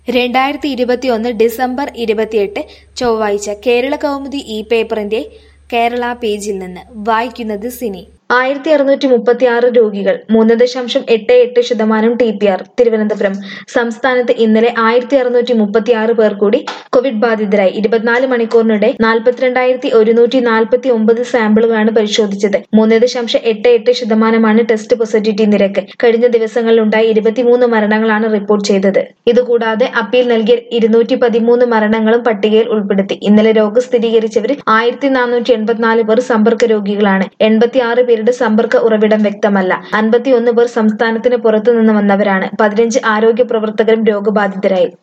രണ്ടായിരത്തി ഇരുപത്തിയൊന്ന് ഡിസംബർ ഇരുപത്തിയെട്ട് ചൊവ്വാഴ്ച കേരള കൗമുദി ഈ പേപ്പറിന്റെ കേരള പേജിൽ നിന്ന് വായിക്കുന്നത് സിനി ആയിരത്തി അറുന്നൂറ്റി മുപ്പത്തി ആറ് രോഗികൾ മൂന്ന് ദശാംശം എട്ട് എട്ട് ശതമാനം ടി പി ആർ തിരുവനന്തപുരം സംസ്ഥാനത്ത് ഇന്നലെ ആയിരത്തി അറുന്നൂറ്റി മുപ്പത്തി ആറ് പേർ കൂടി കോവിഡ് ബാധിതരായി ഇരുപത്തിനാല് മണിക്കൂറിനിടെ നാൽപ്പത്തിരണ്ടായിരത്തി ഒരുന്നൂറ്റി നാൽപ്പത്തി ഒമ്പത് സാമ്പിളുകളാണ് പരിശോധിച്ചത് മൂന്ന് ദശാംശം എട്ട് എട്ട് ശതമാനമാണ് ടെസ്റ്റ് പോസിറ്റിവിറ്റി നിരക്ക് കഴിഞ്ഞ ദിവസങ്ങളിലുണ്ടായ ഇരുപത്തിമൂന്ന് മരണങ്ങളാണ് റിപ്പോർട്ട് ചെയ്തത് ഇതുകൂടാതെ അപ്പീൽ നൽകിയ ഇരുന്നൂറ്റി പതിമൂന്ന് മരണങ്ങളും പട്ടികയിൽ ഉൾപ്പെടുത്തി ഇന്നലെ രോഗം സ്ഥിരീകരിച്ചവരിൽ ആയിരത്തി നാനൂറ്റി എൺപത്തിനാല് പേർ സമ്പർക്ക രോഗികളാണ് എൺപത്തിയാറ് പേരുടെ സമ്പർക്ക ഉറവിടം വ്യക്തമല്ല അൻപത്തിയൊന്ന് പേർ സംസ്ഥാനത്തിന് പുറത്തു നിന്ന് വന്നവരാണ് പതിനഞ്ച് ആരോഗ്യ പ്രവർത്തകരും രോഗബാധിതരായി